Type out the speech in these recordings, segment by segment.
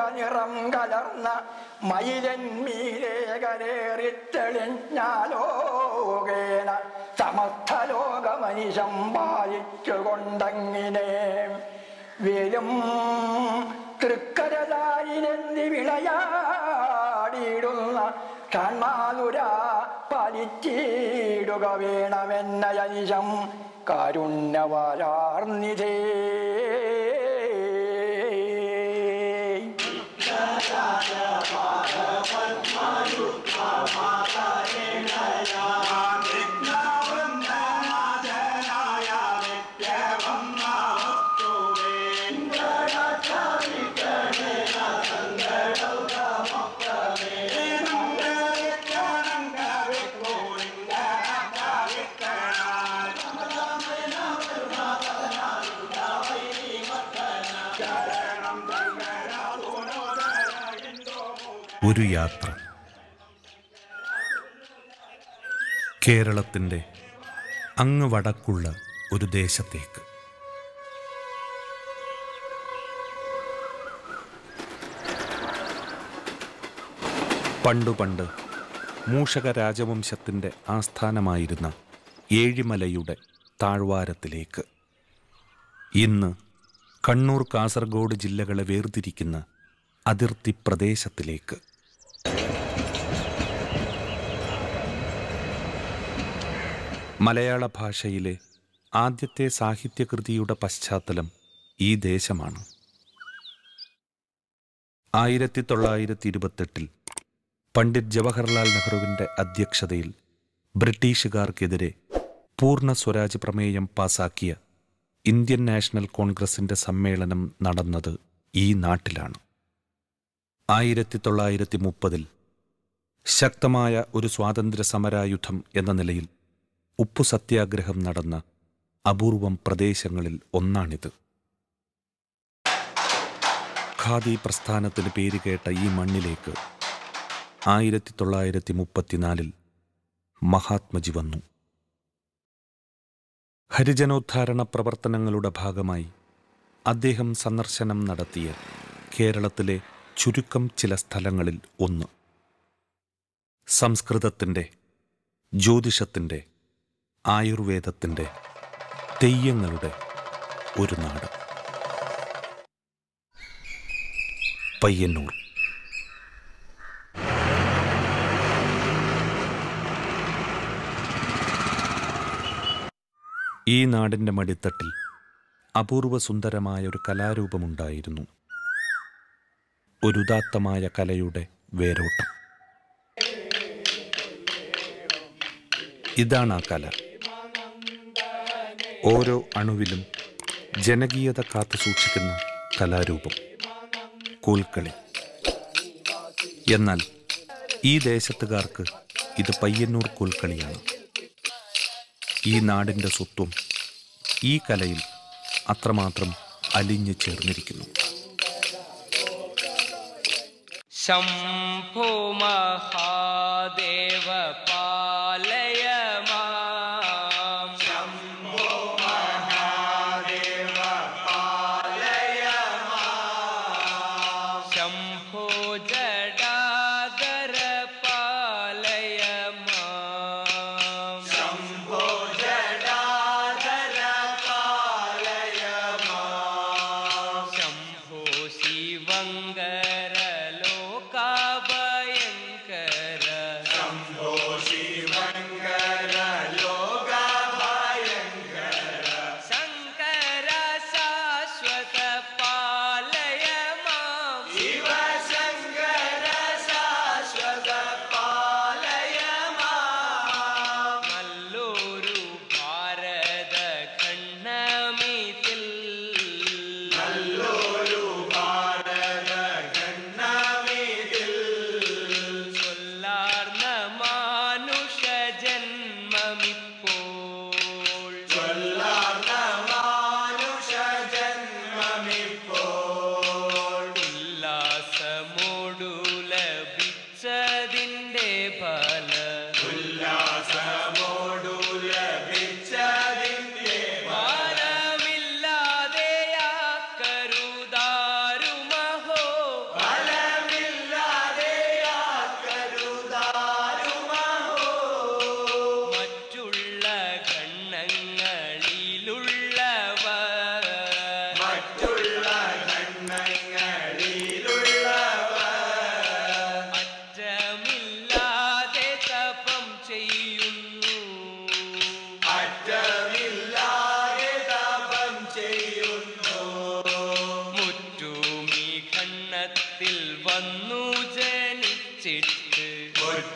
നിറം കലർന്ന മയിലൻ മീരേ കരേറിത്തെളിഞ്ഞാലോകേന സമസ്ത ലോകമനിശം പാലിച്ചുകൊണ്ടങ്ങിനെ വേലും തൃക്കരതായിനെന്തി വിളയാടിയിടുന്ന കൺമാതുര പാലിച്ചിടുക വേണമെന്നയനിശം കാരുണ്യവാരാർനിധേ ഒരു യാത്ര കേരളത്തിൻ്റെ അങ്ങ് വടക്കുള്ള ഒരു ദേശത്തേക്ക് പണ്ടു പണ്ട് മൂഷക രാജവംശത്തിൻ്റെ ആസ്ഥാനമായിരുന്ന ഏഴിമലയുടെ താഴ്വാരത്തിലേക്ക് ഇന്ന് കണ്ണൂർ കാസർഗോഡ് ജില്ലകളെ വേർതിരിക്കുന്ന അതിർത്തി പ്രദേശത്തിലേക്ക് മലയാള ഭാഷയിലെ ആദ്യത്തെ സാഹിത്യകൃതിയുടെ പശ്ചാത്തലം ഈ ദേശമാണ് ആയിരത്തി തൊള്ളായിരത്തി ഇരുപത്തെട്ടിൽ പണ്ഡിറ്റ് ജവഹർലാൽ നെഹ്റുവിൻ്റെ അധ്യക്ഷതയിൽ ബ്രിട്ടീഷുകാർക്കെതിരെ പൂർണ്ണ സ്വരാജ് പ്രമേയം പാസാക്കിയ ഇന്ത്യൻ നാഷണൽ കോൺഗ്രസിൻ്റെ സമ്മേളനം നടന്നത് ഈ നാട്ടിലാണ് ആയിരത്തി തൊള്ളായിരത്തി മുപ്പതിൽ ശക്തമായ ഒരു സ്വാതന്ത്ര്യ സമരായുധം എന്ന നിലയിൽ ഉപ്പു സത്യാഗ്രഹം നടന്ന അപൂർവം പ്രദേശങ്ങളിൽ ഒന്നാണിത് ഖാദി പ്രസ്ഥാനത്തിന് പേരുകേട്ട ഈ മണ്ണിലേക്ക് ആയിരത്തി തൊള്ളായിരത്തി മുപ്പത്തിനാലിൽ മഹാത്മജി വന്നു ഹരിജനോദ്ധാരണ പ്രവർത്തനങ്ങളുടെ ഭാഗമായി അദ്ദേഹം സന്ദർശനം നടത്തിയ കേരളത്തിലെ ചുരുക്കം ചില സ്ഥലങ്ങളിൽ ഒന്ന് സംസ്കൃതത്തിൻ്റെ ജ്യോതിഷത്തിൻ്റെ ആയുർവേദത്തിൻ്റെ തെയ്യങ്ങളുടെ ഒരു നാട് പയ്യന്നൂർ ഈ നാടിൻ്റെ മടിത്തട്ടിൽ അപൂർവ സുന്ദരമായ ഒരു കലാരൂപമുണ്ടായിരുന്നു ഒരു ഉദാത്തമായ കലയുടെ വേരോട്ടം ഇതാണ് ആ കല ഓരോ അണുവിലും ജനകീയത കാത്തു സൂക്ഷിക്കുന്ന കലാരൂപം കോൽക്കളി എന്നാൽ ഈ ദേശത്തുകാർക്ക് ഇത് പയ്യന്നൂർ കോൽക്കളിയാണ് ഈ നാടിൻ്റെ സ്വത്വം ഈ കലയിൽ അത്രമാത്രം അലിഞ്ഞു ചേർന്നിരിക്കുന്നു शम्भो महादेव पालय माम् शम्भो महादेव पालय माम् शम्भो जडाधर पालय माम् शम्भो जडाधर पालय माम् शम्भो शिवङ्गर लोकाभयङ्कर शम्भो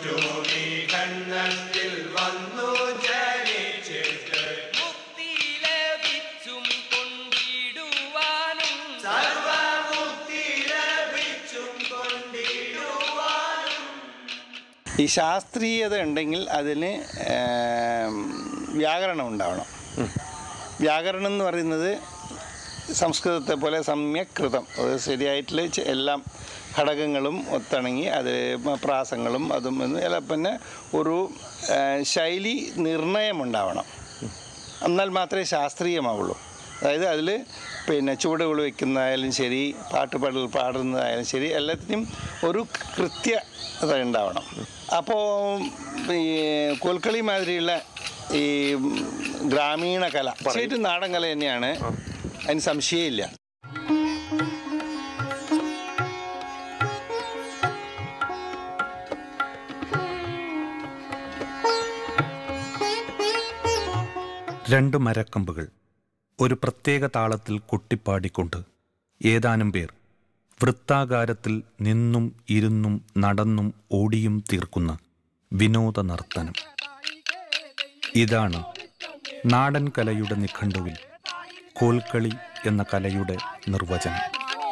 മുക്തി ലഭിച്ചും കൊണ്ടിടുവാനും ഈ ശാസ്ത്രീയത ഉണ്ടെങ്കിൽ അതിന് ഏം, വ്യാകരണം ഉണ്ടാവണം വ്യാകരണം എന്ന് പറയുന്നത് സംസ്കൃതത്തെ പോലെ സമ്യക് കൃതം അത് ശരിയായിട്ടുള്ള ചെ- എല്ലാം ഘടകങ്ങളും ഒത്തിണങ്ങി അത് പ്രാസങ്ങളും അതും ഇതും എല്ലാം പിന്നെ ഒരു ഏ, ശൈലി നിർണയം ഉണ്ടാവണം എന്നാൽ മാത്രമേ ശാസ്ത്രീയമാവുള്ളൂ അതായത് അതിൽ പിന്നെ ചുവടുകൾ വയ്ക്കുന്നതായാലും ശരി പാട്ട് പാടൽ പാടുന്നതായാലും ശരി എല്ലാത്തിനും ഒരു കൃത്യത ഉണ്ടാവണം അപ്പോൾ ഈ കോൽക്കളി മാതിരിയുള്ള ഈ ഗ്രാമീണ കല ശരിക്കും നാടൻ കല തന്നെയാണ് അതിന് സംശയമില്ല രണ്ട് മരക്കമ്പുകൾ ഒരു പ്രത്യേക താളത്തിൽ കൊട്ടിപ്പാടിക്കൊണ്ട് ഏതാനും പേർ വൃത്താകാരത്തിൽ നിന്നും ഇരുന്നും നടന്നും ഓടിയും തീർക്കുന്ന വിനോദ നർത്തനം ഇതാണ് നാടൻ കലയുടെ നിഘണ്ടുവിൽ കോൽക്കളി എന്ന കലയുടെ നിർവചനം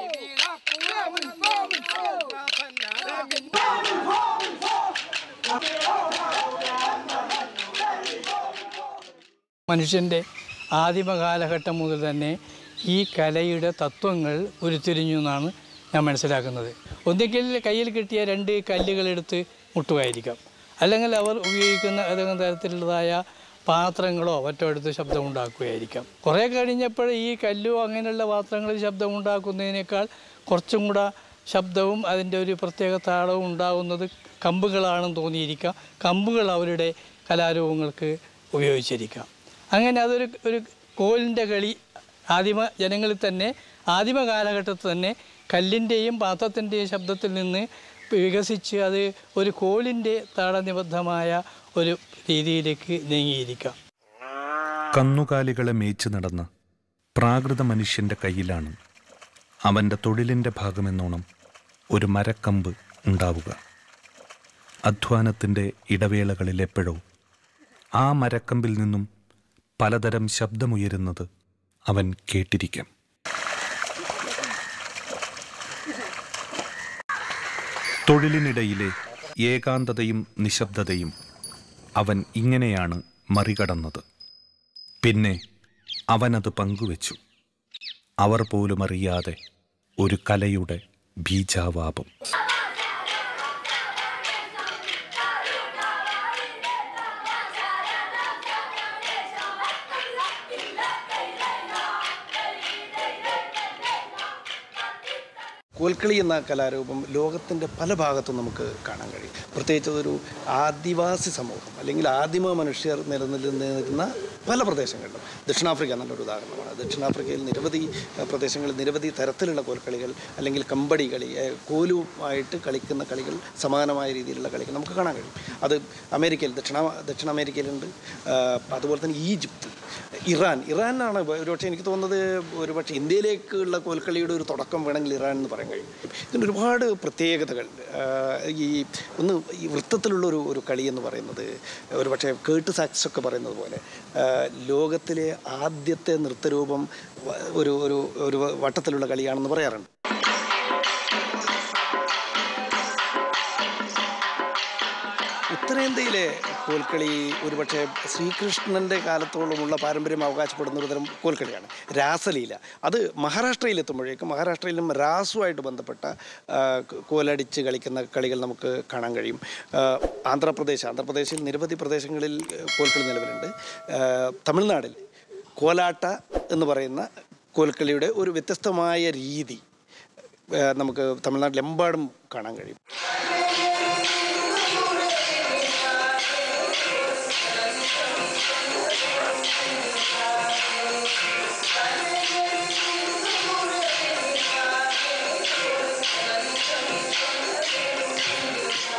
മനുഷ്യൻ്റെ ആദിമ കാലഘട്ടം മുതൽ തന്നെ ഈ കലയുടെ തത്വങ്ങൾ ഉരുത്തിരിഞ്ഞു എന്നാണ് ഞാൻ മനസ്സിലാക്കുന്നത് ഒന്നുകിൽ കയ്യിൽ കിട്ടിയ രണ്ട് കല്ലുകളെടുത്ത് മുട്ടുമായിരിക്കാം അല്ലെങ്കിൽ അവർ ഉപയോഗിക്കുന്ന ഏതെങ്കിലും തരത്തിലുള്ളതായ പാത്രങ്ങളോ മറ്റോ എടുത്ത് ശബ്ദമുണ്ടാക്കുകയായിരിക്കാം കുറേ കഴിഞ്ഞപ്പോൾ ഈ കല്ലോ അങ്ങനെയുള്ള പാത്രങ്ങളിൽ ശബ്ദമുണ്ടാക്കുന്നതിനേക്കാൾ കുറച്ചും കൂടെ ശബ്ദവും അതിൻ്റെ ഒരു പ്രത്യേക താളവും ഉണ്ടാകുന്നത് കമ്പുകളാണെന്ന് തോന്നിയിരിക്കാം കമ്പുകൾ അവരുടെ കലാരൂപങ്ങൾക്ക് ഉപയോഗിച്ചിരിക്കാം അങ്ങനെ അതൊരു ഒരു കോലിൻ്റെ കളി ആദിമ ജനങ്ങളിൽ തന്നെ ആദിമ കാലഘട്ടത്തിൽ തന്നെ കല്ലിൻ്റെയും പാത്രത്തിൻ്റെയും ശബ്ദത്തിൽ നിന്ന് വികസിച്ച് അത് ഒരു കോലിൻ്റെ താളനിബദ്ധമായ ഒരു രീതിയിലേക്ക് നീങ്ങിയിരിക്കാം കന്നുകാലികളെ മേച്ചു നടന്ന പ്രാകൃത മനുഷ്യന്റെ കയ്യിലാണ് അവൻ്റെ തൊഴിലിൻ്റെ ഭാഗമെന്നോണം ഒരു മരക്കമ്പ് ഉണ്ടാവുക അധ്വാനത്തിൻ്റെ ഇടവേളകളിൽ എപ്പോഴോ ആ മരക്കമ്പിൽ നിന്നും പലതരം ശബ്ദമുയരുന്നത് അവൻ കേട്ടിരിക്കാം തൊഴിലിനിടയിലെ ഏകാന്തതയും നിശബ്ദതയും അവൻ ഇങ്ങനെയാണ് മറികടന്നത് പിന്നെ അവനത് പങ്കുവച്ചു അവർ പോലും അറിയാതെ ഒരു കലയുടെ ബീജാവാപം കോൽക്കളി എന്ന കലാരൂപം ലോകത്തിൻ്റെ പല ഭാഗത്തും നമുക്ക് കാണാൻ കഴിയും പ്രത്യേകിച്ച് അതൊരു ആദിവാസി സമൂഹം അല്ലെങ്കിൽ ആദിമ മനുഷ്യർ നിലനിൽക്കുന്ന പല പ്രദേശങ്ങളിലും ദക്ഷിണാഫ്രിക്ക നല്ലൊരു ഉദാഹരണമാണ് ദക്ഷിണാഫ്രിക്കയിൽ നിരവധി ഏഹ്, പ്രദേശങ്ങളിൽ നിരവധി തരത്തിലുള്ള കോൽക്കളികൾ അല്ലെങ്കിൽ കമ്പടി കളി ഏഹ്, കോലുമായിട്ട് കളിക്കുന്ന കളികൾ സമാനമായ രീതിയിലുള്ള കളികൾ നമുക്ക് കാണാൻ കഴിയും അത് അമേരിക്കയിൽ ദക്ഷിണ ദക്ഷിണ അമേരിക്കയിലുണ്ട് ഏഹ്, അതുപോലെ തന്നെ ഈജിപ്ത് ഇറാൻ ഇറാനാണ് ഒരുപക്ഷെ എനിക്ക് തോന്നുന്നത് ഒരുപക്ഷെ ഇന്ത്യയിലേക്കുള്ള കോൽക്കളിയുടെ ഒരു തുടക്കം വേണമെങ്കിൽ ഇറാൻ എന്ന് പറയാൻ കഴിയും ഇതിന് ഒരുപാട് പ്രത്യേകതകൾ ആഹ് ഈ ഒന്ന് ഈ വൃത്തത്തിലുള്ള ഒരു ഒരു കളി എന്ന് പറയുന്നത് ഒരുപക്ഷെ കേട്ട് സാക്സ് ഒക്കെ പറയുന്നത് പോലെ ആഹ് ലോകത്തിലെ ആദ്യത്തെ നൃത്തരൂപം വ- ഒരു ഒരു ഒരു വട്ടത്തിലുള്ള കളിയാണെന്ന് പറയാറുണ്ട് ഉത്തരേന്ത്യയിലെ കോൽക്കളി ഒരുപക്ഷെ ശ്രീകൃഷ്ണൻ്റെ കാലത്തോളമുള്ള പാരമ്പര്യം അവകാശപ്പെടുന്ന ഒരു തരം കോൽക്കളിയാണ് രാസലീല അത് മഹാരാഷ്ട്രയിൽ എത്തുമ്പോഴേക്കും മഹാരാഷ്ട്രയിലും രാസുമായിട്ട് ബന്ധപ്പെട്ട ആ, കോലടിച്ച് കളിക്കുന്ന കളികൾ നമുക്ക് കാണാൻ കഴിയും ആ, ആന്ധ്രാപ്രദേശ് ആന്ധ്രാപ്രദേശിൽ നിരവധി പ്രദേശങ്ങളിൽ ഏഹ്, കോൽക്കളി നിലവിലുണ്ട് ആ, തമിഴ്നാടിൽ കോലാട്ട എന്ന് പറയുന്ന കോൽക്കളിയുടെ ഒരു വ്യത്യസ്തമായ രീതി ഏഹ്, നമുക്ക് തമിഴ്നാട്ടിലെമ്പാടും കാണാൻ കഴിയും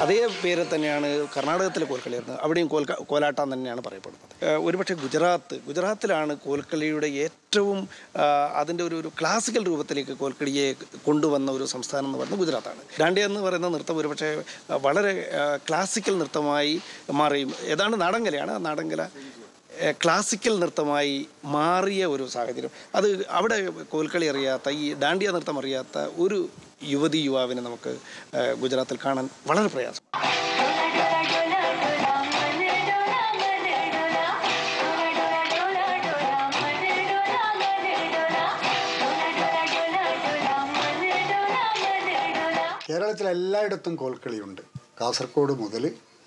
അതേ പേര് തന്നെയാണ് കർണാടകത്തിലെ കോൽക്കളി വരുന്നത് അവിടെയും കോൽക്ക കോലാട്ടം തന്നെയാണ് പറയപ്പെടുന്നത് ഏഹ് ഒരുപക്ഷെ ഗുജറാത്ത് ഗുജറാത്തിലാണ് കോൽക്കളിയുടെ ഏറ്റവും അതിൻ്റെ ഒരു ഒരു ക്ലാസിക്കൽ രൂപത്തിലേക്ക് കോൽക്കളിയെ കൊണ്ടുവന്ന ഒരു സംസ്ഥാനം എന്ന് പറയുന്നത് ഗുജറാത്താണ് ഡാണ്ടിയ എന്ന് പറയുന്ന നൃത്തം ഒരുപക്ഷെ ആ, വളരെ ആ, ക്ലാസിക്കൽ നൃത്തമായി മാറിയും ഏതാണ്ട് നാടൻകലയാണ് ആ നാടൻകല ഏഹ് ക്ലാസിക്കൽ നൃത്തമായി മാറിയ ഒരു സാഹചര്യം അത് അവിടെ കോൽക്കളി അറിയാത്ത ഈ ഡാണ്ടിയ നൃത്തം അറിയാത്ത ഒരു യുവതി യുവാവിനെ നമുക്ക് ഏഹ് ഗുജറാത്തിൽ കാണാൻ വളരെ പ്രയാസം കേരളത്തിൽ എല്ലായിടത്തും കോൽക്കളിയുണ്ട് കാസർഗോഡ് മുതൽ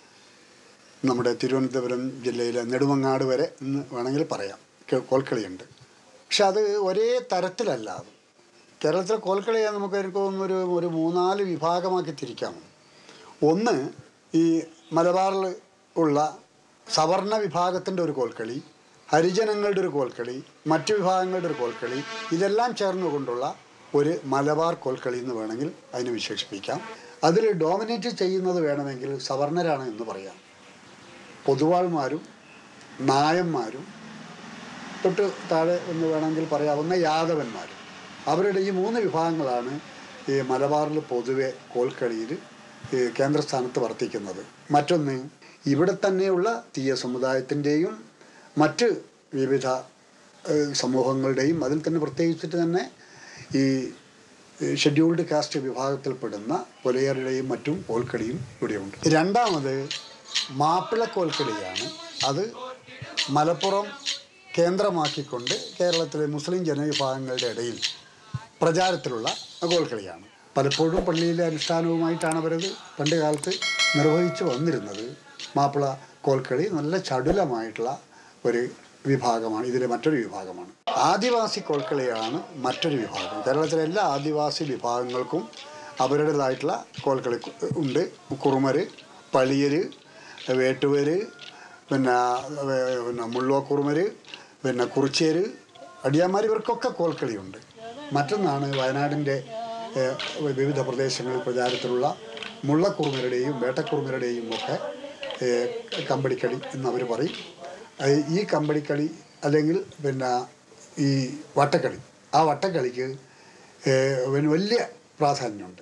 നമ്മുടെ തിരുവനന്തപുരം ജില്ലയിലെ നെടുമങ്ങാട് വരെ എന്ന് വേണമെങ്കിൽ പറയാം കേ- കോൽക്കളിയുണ്ട് പക്ഷെ അത് ഒരേ തരത്തിലല്ല അത് കേരളത്തിലെ കോൽക്കളിയെ നമുക്ക് എനിക്ക് തോന്നുന്നു ഒരു ഒരു മൂന്നാല് വിഭാഗമാക്കി തിരിക്കാം ഒന്ന് ഈ മലബാറിൽ ഉള്ള സവർണ വിഭാഗത്തിൻ്റെ ഒരു കോൽക്കളി ഹരിജനങ്ങളുടെ ഒരു കോൽക്കളി മറ്റു വിഭാഗങ്ങളുടെ ഒരു കോൽക്കളി ഇതെല്ലാം ചേർന്നുകൊണ്ടുള്ള ഒരു മലബാർ കോൽക്കളി എന്ന് വേണമെങ്കിൽ അതിനെ വിശേഷിപ്പിക്കാം അതിൽ ഡോമിനേറ്റ് ചെയ്യുന്നത് വേണമെങ്കിൽ സവർണരാണ് എന്ന് പറയാം പൊതുവാൾമാരും നായന്മാരും തൊട്ട് താഴെ എന്ന് വേണമെങ്കിൽ പറയാവുന്ന യാദവന്മാരും അവരുടെ ഈ മൂന്ന് വിഭാഗങ്ങളാണ് ഈ മലബാറിൽ പൊതുവെ കോൽക്കളിയിൽ ഈ കേന്ദ്രസ്ഥാനത്ത് വർത്തിക്കുന്നത് മറ്റൊന്ന് ഇവിടെ തന്നെയുള്ള തീയ സമുദായത്തിൻ്റെയും മറ്റ് വിവിധ ഏഹ്, സമൂഹങ്ങളുടെയും അതിൽ തന്നെ പ്രത്യേകിച്ചിട്ട് തന്നെ ഈ ഷെഡ്യൂൾഡ് കാസ്റ്റ് വിഭാഗത്തിൽപ്പെടുന്ന പുലയരുടെയും മറ്റും കോൽക്കളിയും ഇവിടെയുണ്ട് രണ്ടാമത് മാപ്പിള കോൽക്കളിയാണ് അത് മലപ്പുറം കേന്ദ്രമാക്കിക്കൊണ്ട് കേരളത്തിലെ മുസ്ലിം ജനവിഭാഗങ്ങളുടെ ഇടയിൽ പ്രചാരത്തിലുള്ള കോൽക്കളിയാണ് പലപ്പോഴും പള്ളിയിലെ അനുഷ്ഠാനവുമായിട്ടാണ് അവരത് പണ്ട് കാലത്ത് നിർവഹിച്ചു വന്നിരുന്നത് മാപ്പിള കോൽക്കളി നല്ല ചടുലമായിട്ടുള്ള ഒരു വിഭാഗമാണ് ഇതിലെ മറ്റൊരു വിഭാഗമാണ് ആദിവാസി കോൽക്കളിയാണ് മറ്റൊരു വിഭാഗം കേരളത്തിലെ എല്ലാ ആദിവാസി വിഭാഗങ്ങൾക്കും അവരുടേതായിട്ടുള്ള കോൽക്കളി ഉണ്ട് കുറുമര് പളിയര് വേട്ടുവര് പിന്നെ വേ- പിന്നെ മുള്ളോക്കുറുമര് പിന്നെ കുറിച്ചേര് അടിയാന്മാർ ഇവർക്കൊക്കെ കോൽക്കളിയുണ്ട് മറ്റൊന്നാണ് വയനാടിൻ്റെ ഏഹ്, വിവിധ പ്രദേശങ്ങളിൽ പ്രചാരത്തിലുള്ള മുള്ളക്കുറുമരുടെയും വേട്ടക്കുറുമരുടെയും ഒക്കെ ഏഹ്, കമ്പടിക്കളി എന്നവർ പറയും അത് ഈ കമ്പടിക്കളി അല്ലെങ്കിൽ പിന്നെ ഈ വട്ടക്കളി ആ വട്ടക്കളിക്ക് ഏഹ്, പിന്നെ വലിയ പ്രാധാന്യമുണ്ട്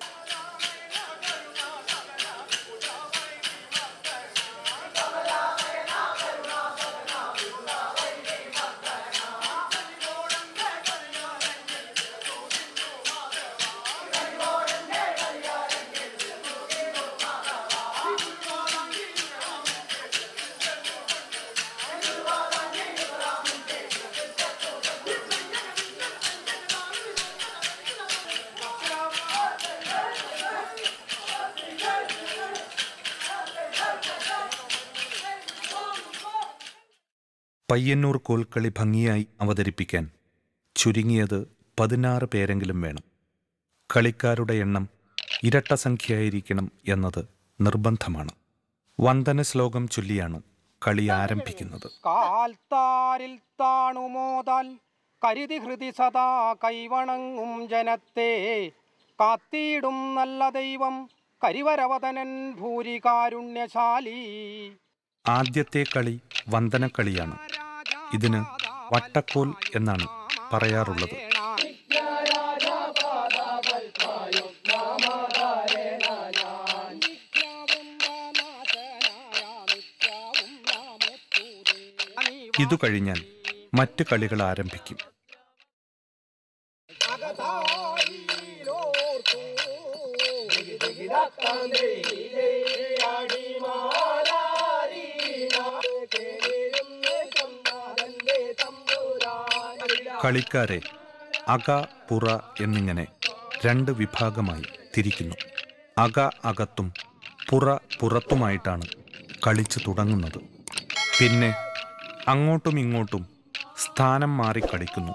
പയ്യന്നൂർ കോൽക്കളി ഭംഗിയായി അവതരിപ്പിക്കാൻ ചുരുങ്ങിയത് പതിനാറ് പേരെങ്കിലും വേണം കളിക്കാരുടെ എണ്ണം ഇരട്ട സംഖ്യയായിരിക്കണം എന്നത് നിർബന്ധമാണ് വന്ദന ശ്ലോകം ചൊല്ലിയാണ് കളി ആരംഭിക്കുന്നത് കാൽത്താരിൽ താണുമോതാൽ കരുതി ഹൃതി സദാ കൈവണങ്ങും ജനത്തെ കാത്തിയിടും നല്ല ദൈവം കരിവരവതനൻ ഭൂരികാരുണ്യശാലി ആദ്യത്തെ കളി വന്ദനക്കളിയാണ് ഇതിന് വട്ടക്കോൽ എന്നാണ് പറയാറുള്ളത് ഇതു കഴിഞ്ഞാൽ മറ്റ് കളികൾ ആരംഭിക്കും കളിക്കാരെ അക പുറ എന്നിങ്ങനെ രണ്ട് വിഭാഗമായി തിരിക്കുന്നു അക അകത്തും പുറ പുറത്തുമായിട്ടാണ് കളിച്ചു തുടങ്ങുന്നത് പിന്നെ അങ്ങോട്ടും ഇങ്ങോട്ടും സ്ഥാനം മാറി കളിക്കുന്നു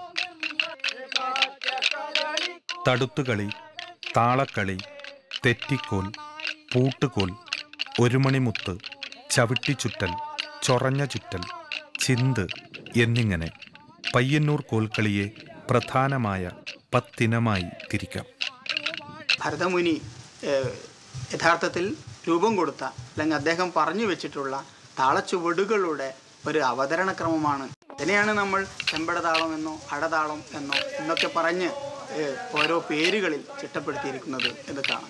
തടുത്തുകളി താളക്കളി തെറ്റിക്കോൽ പൂട്ടുകോൽ ഒരുമണിമുത്ത് ചവിട്ടിച്ചുറ്റൽ ചൊറഞ്ഞ ചുറ്റൽ ചിന്ത് എന്നിങ്ങനെ പയ്യന്നൂർ കോൽക്കളിയെ പ്രധാനമായ പത്തിനമായി തിരിക്കാം ഭരതമുനി ഏഹ്, യഥാർത്ഥത്തിൽ രൂപം കൊടുത്ത അല്ലെങ്കിൽ അദ്ദേഹം പറഞ്ഞു വെച്ചിട്ടുള്ള താളച്ചുവടുകളുടെ ഒരു അവതരണ ക്രമമാണ് ഇതിനെയാണ് നമ്മൾ ചെമ്പടതാളം എന്നോ അടതാളം എന്നോ എന്നൊക്കെ പറഞ്ഞ് ഏഹ്, ഓരോ പേരുകളിൽ ചിട്ടപ്പെടുത്തിയിരിക്കുന്നത് എന്ന് കാണാം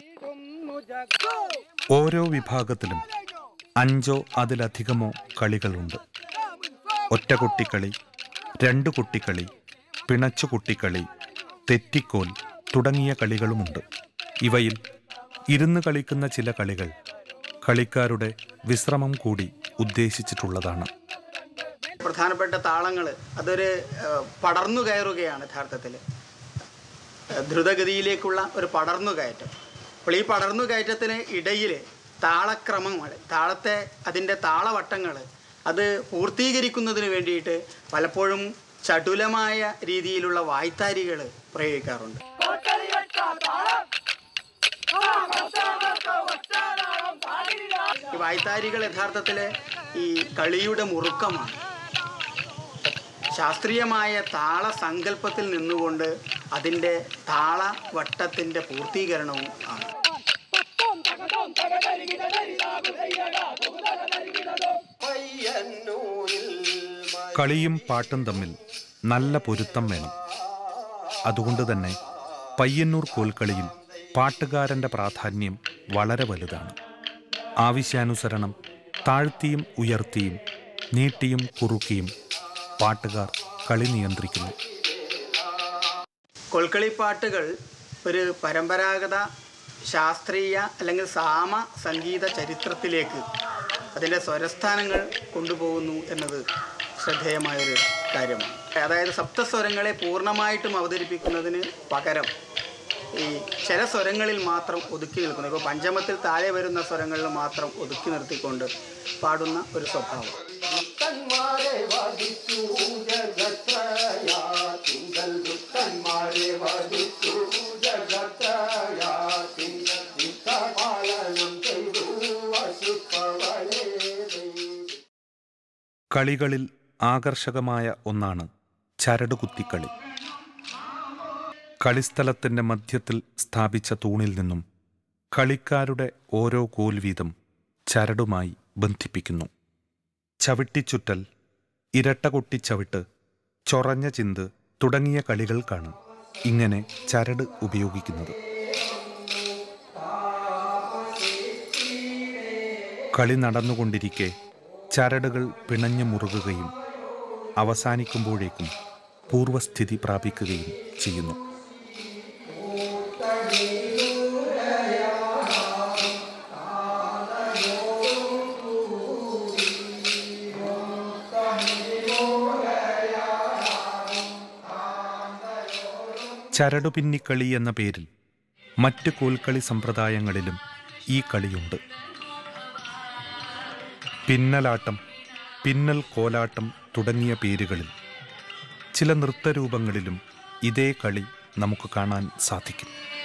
ഓരോ വിഭാഗത്തിലും അഞ്ചോ അതിലധികമോ കളികളുണ്ട് ഒറ്റ കുട്ടിക്കളി രണ്ട് കുട്ടിക്കളി പിണച്ചു കുട്ടിക്കളി തെറ്റിക്കോൽ തുടങ്ങിയ കളികളുമുണ്ട് ഇവയിൽ ഇരുന്ന് കളിക്കുന്ന ചില കളികൾ കളിക്കാരുടെ വിശ്രമം കൂടി ഉദ്ദേശിച്ചിട്ടുള്ളതാണ് പ്രധാനപ്പെട്ട താളങ്ങൾ അതൊരു ഏഹ്, പടർന്നു കയറുകയാണ് യഥാർത്ഥത്തിൽ ഏഹ്, ദ്രുതഗതിയിലേക്കുള്ള ഒരു പടർന്നു കയറ്റം അപ്പോൾ ഈ പടർന്നു കയറ്റത്തിന് ഇടയിൽ താളക്രമങ്ങൾ താളത്തെ അതിൻ്റെ താളവട്ടങ്ങൾ അത് പൂർത്തീകരിക്കുന്നതിന് വേണ്ടിയിട്ട് പലപ്പോഴും ചടുലമായ രീതിയിലുള്ള വായ്ത്താരികൾ പ്രയോഗിക്കാറുണ്ട് ഈ വായ്ത്താരികൾ യഥാർത്ഥത്തിൽ ഈ കളിയുടെ മുറുക്കമാണ് ശാസ്ത്രീയമായ താള സങ്കല്പത്തിൽ നിന്നുകൊണ്ട് അതിൻ്റെ താളവട്ടത്തിൻ്റെ പൂർത്തീകരണവും ആണ് കളിയും പാട്ടും തമ്മിൽ നല്ല പൊരുത്തം വേണം അതുകൊണ്ട് തന്നെ പയ്യന്നൂർ കോൽക്കളിയിൽ പാട്ടുകാരൻ്റെ പ്രാധാന്യം വളരെ വലുതാണ് ആവശ്യാനുസരണം താഴ്ത്തിയും ഉയർത്തിയും നീട്ടിയും കുറുക്കിയും പാട്ടുകാർ കളി നിയന്ത്രിക്കുന്നു കൊൽക്കളിപ്പാട്ടുകൾ ഒരു പരമ്പരാഗത ശാസ്ത്രീയ അല്ലെങ്കിൽ സാമ സംഗീത ചരിത്രത്തിലേക്ക് അതിൻ്റെ സ്വരസ്ഥാനങ്ങൾ കൊണ്ടുപോകുന്നു എന്നത് ശ്രദ്ധേയമായൊരു കാര്യമാണ് അതായത് സപ്തസ്വരങ്ങളെ പൂർണ്ണമായിട്ടും അവതരിപ്പിക്കുന്നതിന് പകരം ഈ ചില സ്വരങ്ങളിൽ മാത്രം ഒതുക്കി നിൽക്കുന്നു ഇപ്പോൾ പഞ്ചമത്തിൽ താഴെ വരുന്ന സ്വരങ്ങളിൽ മാത്രം ഒതുക്കി നിർത്തിക്കൊണ്ട് പാടുന്ന ഒരു സ്വഭാവം കളികളിൽ ആകർഷകമായ ഒന്നാണ് ചരടുകുത്തിക്കളി കളിസ്ഥലത്തിൻ്റെ മധ്യത്തിൽ സ്ഥാപിച്ച തൂണിൽ നിന്നും കളിക്കാരുടെ ഓരോ കോൽ വീതം ചരടുമായി ബന്ധിപ്പിക്കുന്നു ചവിട്ടിച്ചുറ്റൽ ഇരട്ടകൊട്ടിച്ചവിട്ട് ചൊറഞ്ഞ ചിന്ത് തുടങ്ങിയ കളികൾക്കാണ് ഇങ്ങനെ ചരട് ഉപയോഗിക്കുന്നത് കളി നടന്നുകൊണ്ടിരിക്കെ ചരടുകൾ പിണഞ്ഞു മുറുകുകയും അവസാനിക്കുമ്പോഴേക്കും പൂർവസ്ഥിതി പ്രാപിക്കുകയും ചെയ്യുന്നു ചരടുപിന്നിക്കളി എന്ന പേരിൽ മറ്റ് കോൽക്കളി സമ്പ്രദായങ്ങളിലും ഈ കളിയുണ്ട് പിന്നലാട്ടം പിന്നൽ കോലാട്ടം തുടങ്ങിയ പേരുകളിൽ ചില നൃത്തരൂപങ്ങളിലും ഇതേ കളി നമുക്ക് കാണാൻ സാധിക്കും